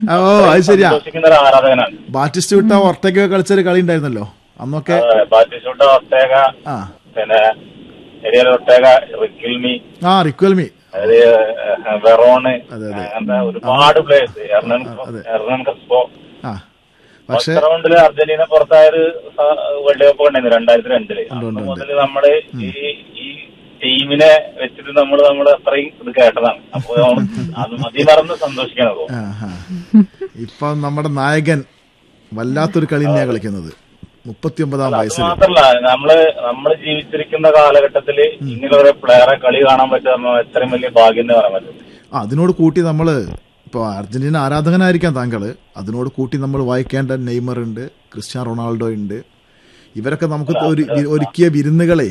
ഓ അത് ശരിയാ സന്തോഷിക്കുന്ന ഒരു ആരാധകനാണ് ബാറ്റിസ്റ്റ് വിട്ട ഒർട്ടയ്ക്ക് കളിച്ചൊരു കളി ഉണ്ടായിരുന്നല്ലോ അന്നൊക്കെ ബാറ്റിസ്റ്റൂട്ട ഒട്ടേക ആ പിന്നെ എരിയൽ ഒട്ടേക റിക്കിൽമി ആ റിക്വൽമി അതായത് വെറോണ് അതെ, അതെ. അങ്ങനത്തെ ഒരുപാട് പ്ലേയേഴ്സ് എർണൻ എർണൻ ക്രിസ്പോ ആ പക്ഷെ ഫസ്റ്റ് റൗണ്ടില് അർജന്റീന പുറത്തായൊരു സ- വേൾഡ് കപ്പ് ഉണ്ടായിരുന്നു രണ്ടായിരത്തി രണ്ടില് അന്ന് മുതൽ നമ്മള് ഈ ഈ ടീമിനെ വെച്ചിട്ട് നമ്മൾ നമ്മൾ അത്രയും ഇത് കേട്ടതാണ് അപ്പൊ നമ്മള് അത് മതി മറന്ന് സന്തോഷിക്കണം ഇപ്പൊ. ആ, ആ. ഇപ്പൊ നമ്മുടെ നായകൻ വല്ലാത്തൊരു കളി തന്നെയാ കളിക്കുന്നത് മുപ്പത്തിയൊമ്പതാം അത് വയസ്സിൽ മാത്രല്ല നമ്മള് നമ്മള് ജീവിച്ചിരിക്കുന്ന കാലഘട്ടത്തില് ഇങ്ങനെ ഒരു പ്ലെയറെ കളി കാണാൻ പറ്റുന്ന എത്രയും വലിയ ഭാഗ്യം എന്ന് പറയാൻ പറ്റും ആ, അതിനോട് കൂട്ടി നമ്മള് ഇപ്പൊ അർജന്റീന ആരാധകനായിരിക്കാം താങ്കള് അതിനോട് കൂട്ടി നമ്മൾ വായിക്കേണ്ട നെയ്മർ ഉണ്ട് ക്രിസ്ത്യാനോ റൊണാൾഡോ ഉണ്ട് ഇവരൊക്കെ നമുക്ക് ഒരു ഒരുക്കിയ വിരുന്നുകളെ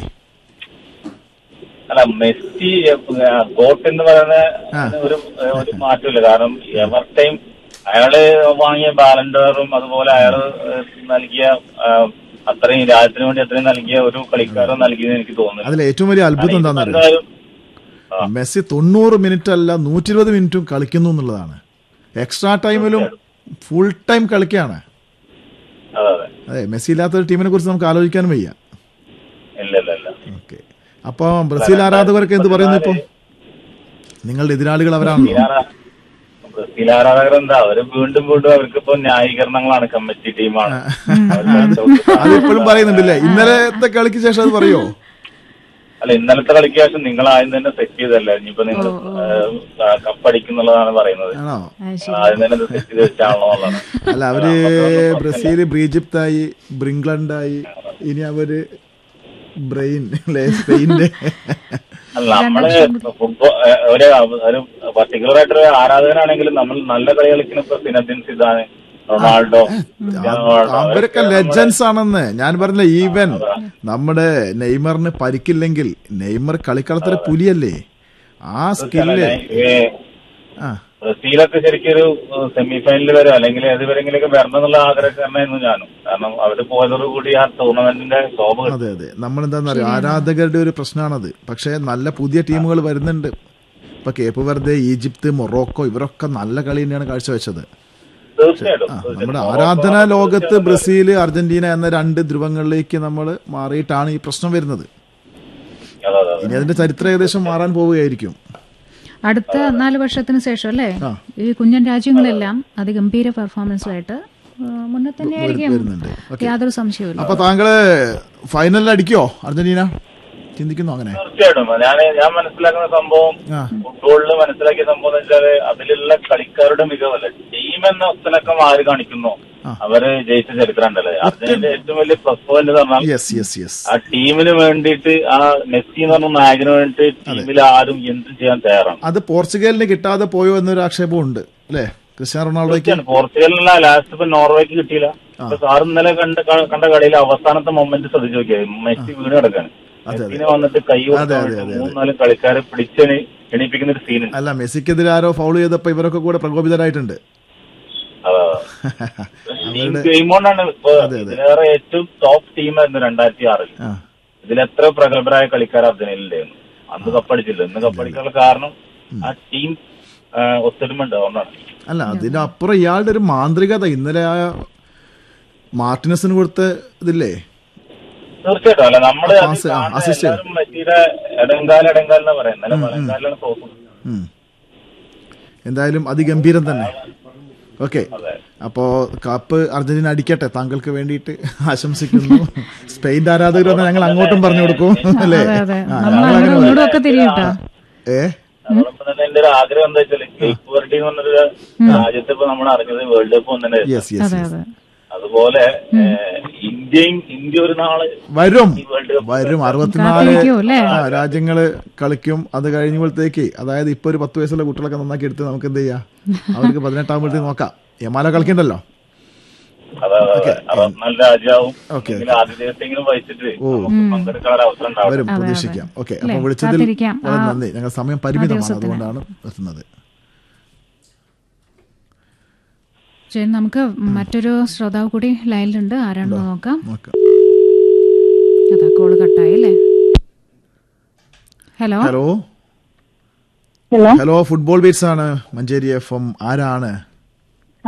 അല്ല മെസ്സി ഗോട്ട് എന്ന് പറയുന്ന ആ. ഒരു ഒരു മാറ്റമില്ല കാരണം എവർ ടൈം അയാള് വാങ്ങിയ ബാലൻഡറും അതുപോലെ അയാള് നൽകിയ ആ, അത്രയും രാജ്യത്തിന് വേണ്ടി അത്രയും നൽകിയ ഒരു കളിക്കാരൻ നൽകിയെന്ന് എനിക്ക് തോന്നുന്നു അതിൽ ഏറ്റവും വലിയ അത്ഭുതം എന്താണെന്ന് അറിയാം മെസ്സി തൊണ്ണൂറ് മിനിറ്റ് അല്ല നൂറ്റി ഇരുപത് മിനിറ്റും കളിക്കുന്നു എന്നുള്ളതാണ് എക്സ്ട്രാ ടൈമിലും ഫുൾ ടൈം കളിക്കുകയാണ് അതെ അതെ അതെ മെസ്സി ഇല്ലാത്ത ഒരു ടീമിനെ കുറിച്ച് നമുക്ക് ആലോചിക്കാനും വയ്യ ഇല്ല ഇല്ല ഇല്ല ഓക്കെ അപ്പൊ ബ്രസീൽ ആരാധകർക്ക് എന്ത് പറയുന്നു ഇപ്പൊ നിങ്ങളുടെ എതിരാളികൾ അവരാണല്ലോ ബ്രസീൽ ബ്രസീൽ ആരാധകർ എന്താ അവര് വീണ്ടും വീണ്ടും അവർക്ക് ഇപ്പൊ ന്യായീകരണങ്ങളാണ് കമ്മിറ്റി ടീമാണ് അത് ഇപ്പോഴും പറയുന്നുണ്ടല്ലേ ഇന്നലത്തെ കളിക്ക് ശേഷം അത് പറയോ അല്ല ഇന്നലത്തെ കളിക്ക് ശേഷം നിങ്ങൾ ആദ്യം തന്നെ സെറ്റ് ചെയ്തല്ലേ ഇനിയിപ്പോ നിങ്ങൾ കപ്പടിക്കുന്നുള്ളതാണ് പറയുന്നത് ആണോ അത് ശരി ആദ്യം തന്നെ സെറ്റ് ചെയ്ത് വെച്ചാണല്ലോ എന്നുള്ളതാണ് അല്ല അവര് ബ്രസീൽ ഈജിപ്തായി ബ്രിംഗ്ലണ്ടായി ഇനി അവര് ബ്രെയിൻ അല്ലെ സ്പെയിന്റെ അല്ല നമ്മള് ഫുട്ബോൾ ഒരു ഒരു പർട്ടിക്കുലർ ആയിട്ടൊരു ആരാധകനാണെങ്കിലും നമ്മൾ നല്ല കളി കളിക്കുന്ന ഇപ്പൊ Zinedine Zidane Ronaldo Cristiano Ronaldo അവരൊക്കെ ലെജൻസ് ആണെന്ന് ഞാൻ പറഞ്ഞില്ല ഈവൻ നമ്മുടെ നെയ്മറിന് പരിക്കില്ലെങ്കിൽ നെയ്മർ കളിക്കളത്തിലെ പുലിയല്ലേ ആ സ്കില്ല് ആ ബ്രസീലൊക്കെ ശരിക്കും ഒരു സെമി ഫൈനലിൽ വരും അല്ലെങ്കിൽ ഏതുവരെങ്കിലൊക്കെ വരണം എന്നുള്ള ആഗ്രഹക്കാരനായിരുന്നു ഞാനും കാരണം അവര് പോയതോടുകൂടി ആ ടൂർണമെന്റിന്റെ ശോഭ കിട്ടി. അതെ അതെ നമ്മളെന്താന്ന് അറിയാം ആരാധകരുടെ ഒരു പ്രശ്നമാണത് പക്ഷെ നല്ല പുതിയ ടീമുകൾ വരുന്നുണ്ട് ഇപ്പൊ കേപ്പ് വെറുതെ ഈജിപ്ത് മൊറോക്കോ ഇവരൊക്കെ നല്ല കളി തന്നെയാണ് കാഴ്ചവെച്ചത് തീർച്ചയായിട്ടും ആ, നമ്മുടെ ആരാധനാ ലോകത്ത് ബ്രസീൽ അർജന്റീന എന്ന രണ്ട് ധ്രുവങ്ങളിലേക്ക് നമ്മൾ മാറിയിട്ടാണ് ഈ പ്രശ്നം വരുന്നത് അതെ അതെ അതെ ഇനി അതിന്റെ ചരിത്രം ഏകദേശം മാറാൻ പോവുകയായിരിക്കും അടുത്ത നാല് വർഷത്തിന് ശേഷം അല്ലേ ആ. ഈ കുഞ്ഞൻ രാജ്യങ്ങളെല്ലാം അതിഗംഭീര പെർഫോമൻസുമായിട്ട് ആ, മുന്നേ തന്നെയായിരിക്കും വരുന്നുണ്ട് ഓക്കെ യാതൊരു സംശയവുമില്ല അപ്പൊ താങ്കള് ഫൈനലിൽ അടിക്കോ അർജന്റീന ചിന്തിക്കുന്നു അങ്ങനെ തീർച്ചയായിട്ടും ഞാൻ ഞാൻ മനസ്സിലാക്കുന്ന സംഭവം ആ ഫുട്ബോളിൽ മനസ്സിലാക്കിയ സംഭവം എന്ന് വെച്ചാല് അതിലുള്ള കളിക്കാരുടെ മികവല്ല ടീം എന്ന ഒത്തനക്കം ആര് കാണിക്കുന്നു ആ. അവര് ജയിച്ച ചരിത്രം ഉണ്ടല്ലേ അതിന്റെ ഏറ്റവും വലിയ പ്ലസ് പോയിന്റ് എന്ന് പറഞ്ഞാൽ യെസ് യെസ് യെസ് ആ ടീമിന് വേണ്ടിയിട്ട് ആ മെസ്സി എന്ന് പറഞ്ഞ നായകന് വേണ്ടിയിട്ട് ടീമിൽ ആരും എന്തും ചെയ്യാൻ തയ്യാറാണ് അത് പോർച്ചുഗലിന് കിട്ടാതെ പോയോ എന്നൊരു ആക്ഷേപം ഉണ്ട് അല്ലേ ക്രിസ്ത്യാനോ റൊണാൾഡോയ്ക്ക് തീർച്ചയായും പോർച്ചുഗലിനുള്ള ലാസ്റ്റ് ഇപ്പൊ നോർവേക്ക് കിട്ടിയില്ല ഇപ്പൊ സാർ ഇന്നലെ കണ്ട കണ്ട കളിയിൽ അവസാനത്തെ മൊമെന്റ് ശ്രദ്ധിച്ചു നോക്കിയത് മെസ്സി വീണ് കിടക്കാണ് അതെ. മെസ്സിനെ വന്നിട്ട് കൈ അതെ, അതെ, കൊടുക്കാൻ അതെ, മൂന്നാല് കളിക്കാരെ പിടിച്ചെണി എണീപ്പിക്കുന്ന ഒരു സീനുണ്ട് അല്ല മെസ്സിക്കെതിരെ ആരോ ഫൗൾ ചെയ്തപ്പോ ഇവരൊക്കെ കൂടെ പ്രകോപിതരായിട്ടുണ്ട് ടീം ഗെയിം കൊണ്ടാണ് ഇപ്പൊ ഇതിലേറെ ഏറ്റവും ടോപ്പ് ടീമായിരുന്നു രണ്ടായിരത്തി ആറിൽ ആ ഇതിലെത്ര പ്രഗത്ഭരായ കളിക്കാർ അർജന്റീനയിലായിരുന്നു അന്ന് കപ്പടിച്ചില്ല ഇന്ന് കപ്പടിക്കാനുള്ള കാരണം ആ ടീം ഒത്തൊരുമ ഉണ്ട് അതുകൊണ്ടാണ് അല്ല അതിനപ്പുറം ഇയാളുടെ ഒരു മാന്ത്രികത ഇന്നലെ ആ മാർട്ടിനസിന് കൊടുത്ത ഇതില്ലേ തീർച്ചയായിട്ടും അല്ല നമ്മള് അത് pass, ആ, കാണുന്ന assist. എല്ലാവരും മെസ്സിയുടെ ഇടങ്കാല ഇടങ്കാൽ എന്ന് പറയാം ഇന്നലെ വലങ്കാലിലാണ് തോന്നുന്നത് ഉം. എന്തായാലും അതിഗംഭീരം തന്നെ ഓക്കെ അതെ അപ്പോ കപ്പ് അർജന്റീന അടിക്കട്ടെ താങ്കൾക്ക് വേണ്ടിയിട്ട് ആശംസിക്കുന്നു സ്പെയിൻ ആരാധകർ വന്നാൽ ഞങ്ങൾ അങ്ങോട്ടും പറഞ്ഞു കൊടുക്കും അല്ലേ അതെ അതെ ആ, നമ്മൾ ഞങ്ങൾ അങ്ങോട്ടും അങ്ങനെ ഇങ്ങോട്ടും ഒക്കെ തിരിയിട്ടാ ഏ അതോടൊപ്പം തന്നെ എന്റെ ഒരു ആഗ്രഹം എന്താ വെച്ചാൽ കേപ്പ് വെർഡി എന്ന് പറഞ്ഞൊരു രാജ്യത്ത് ഇപ്പൊ നമ്മൾ അറിഞ്ഞത് വേൾഡ് കപ്പ് വന്നതിന്റെ ശേഷം. യെസ് യെസ് അതെ അതെ അതുപോലെ ഏഹ്, ഇന്ത്യയും ഇന്ത്യ ഒരു നാള് വരും ഈ വേൾഡ് കപ്പ് വരും അറുപത്തിനാല് കാത്തിരിക്കൂ അല്ലേ ആ, രാജ്യങ്ങള് കളിക്കും അത് കഴിഞ്ഞപ്പോഴത്തേക്ക് അതായത് ഇപ്പൊ ഒരു പത്ത് വയസ്സുള്ള കുട്ടികളൊക്കെ നന്നാക്കി എടുത്ത് നമുക്ക് എന്ത് ചെയ്യാം അവർക്ക് പതിനെട്ടാകുമ്പോഴത്തേക്ക് നോക്കാം യമാല കളിക്കണ്ടല്ലോ അതെ അതെ അതെ അറുപത്തിനാല് രാജ്യാവും ഓക്കെ എങ്കിലും ആതിഥേയത്തെങ്കിലും വഹിച്ചിട്ട് നമുക്ക് പങ്കെടുക്കാൻ ഒരു അവസരം ഉണ്ടാവും വരും പ്രതീക്ഷിക്കാം ഓക്കെ അല്ലേ? അപ്പൊ വിളിച്ചതിൽ കാത്തിരിക്കാം. വളരെ ആ നന്ദി ഞങ്ങൾ സമയം പരിമിതമാണ് ദിവസത്തിന്. അതുകൊണ്ടാണ് എത്തുന്നത് ജയൻ നമുക്ക് മറ്റൊരു ശ്രോതാവ് കൂടി ലൈനിലുണ്ട് ആരാണെന്ന് നോക്കാം നോക്കാം അതാ കോള് കട്ടായി അല്ലേ hello hello hello hello football beats ആണ് മഞ്ചേരി എഫ് എം ആരാണ്